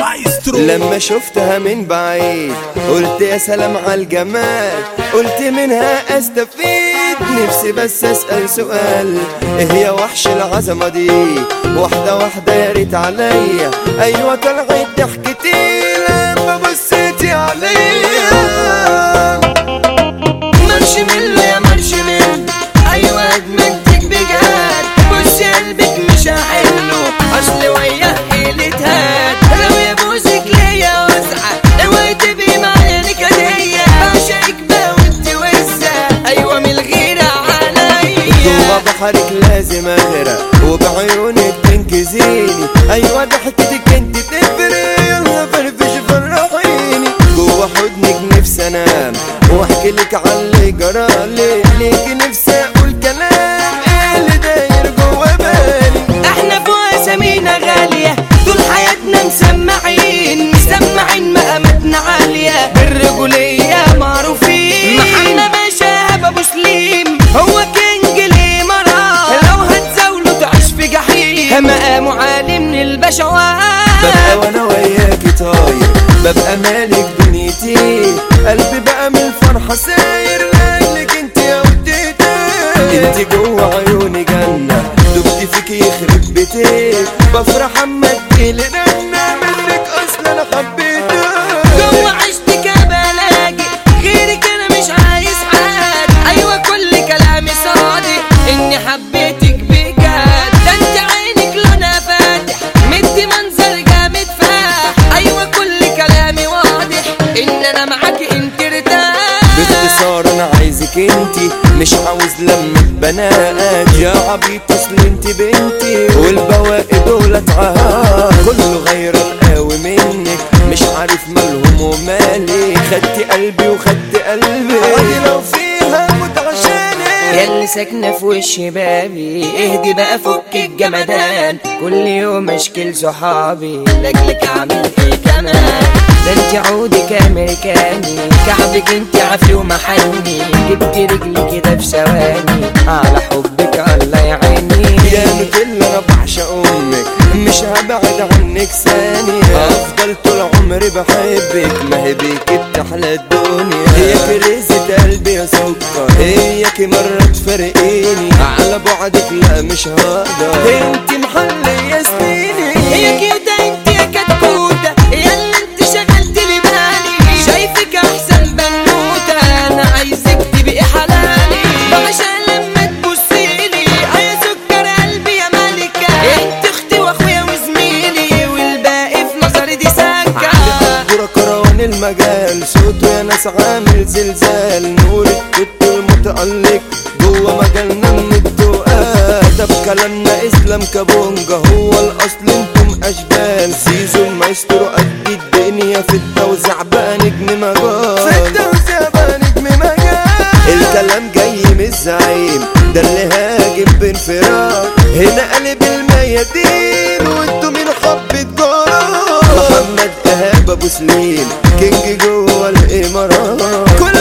المايسترو لما شفتها من بعيد قلت يا سلام على الجمال قلت منها استفيد نفسي بس اسأل سؤال ايه يا وحش العظمة دي واحدة واحدة يا ريت عليا ايوه طلعت ضحكتي لما بصيتي عليا مارشميلو يا مارشميلو ايوه ادمنتك بجد بص قلبك مش هحله اصل وياه حيلتها لو يبوسك ليا واسعة اوعي تبقي معايا نكدية بعشقك بقى وانت وسع ايوه من الغيرة عليا جوا بحرك لازم اغرق وبعيونك تنكزيني ايوه ضحكتك انت تفرق يلا فرفش فرحيني جوا حضنك نفسي انام واحكي لك على اللي جرالي ليك نفسي اقول كلام ايه اللي داير جوا بالي احنا فوق اسامينا غالية طول حياتنا مسمعين مسمعين مقاماتنا عالية بالرجولية معروفين محمد باشا ابو سليم هو كينج الامارات لو هتزاوله تعيش في جحيم مقامه عالي من البشوات ببقى وانا وياكي طاير ببقى مالك دنيتي قلبي بقى من الفرحة ساير لاجلك انت يا وديتي انت جوا عيوني جنة دبت فيكي يخرب بيتك بفرح اما تجيلي رنة منك اصلا انا حبيتك جوا عشتك بلاقي غيرك انا مش عايز حد ايوه كل كلامي صادق اني حبيتك بجد ده انت عينك لونها فاتح مدي منظر جامد فاح ايوه كل كلامي واضح ان انا معاكي انت ارتاح باختصار انا عايزك انتي مش عاوز لمة بنات يا عبيط اصل انت بنتي والبواقي دول عهات كله غير القاوي منك مش عارف مالهم ومالي خدتي قلبي وخدت قلبي عادي لو فيها موت عشانك ياللي ساكنة في وش بابي اهدي بقى فك الجمدان كل يوم اشكل صحابي لاجلك اعمل ايه كمان ده انت عودك امريكاني كعبك انت عافي ومحني جبت رجلي كده في ثواني على حبك الله يعيني يا نوتيلا انا بعشق امك مش هبعد عنك ثانية افضل طول عمري بحبك ما هي بيك بتحلى الدنيا هي كريزة قلبي يا سكر هيك مرة تفرقيني على بعدك لا مش هقدر انت محلية سنيني هي كده انت يا كتكوتة يا اللي انت شغلت لي بالي شايفك احسن بنوتة انا عايزك تبقي حلالي بعشق لما تبصيلي يا سكر قلبي يا ملكة انت اختي واخويا وزميلي والباقي في نظري دي سكة دورة كروان المجال صوته يا ناس عامل زلزال نور التوت المتألق جوه مجالنا من التقال ده بكلامنا اسلام كابونجا هو الاصل انتم اشبال سيزو المايسترو قد الدنيا في التوزيع بقى نجم مجال في التوزيع بقى نجم مجال الكلام جاي من الزعيم ده اللي هاجم بانفراد هنا قلب الميادين وانتوا مين حبة جراد محمد ايهاب ابو سليم كينج جوه الامارات كل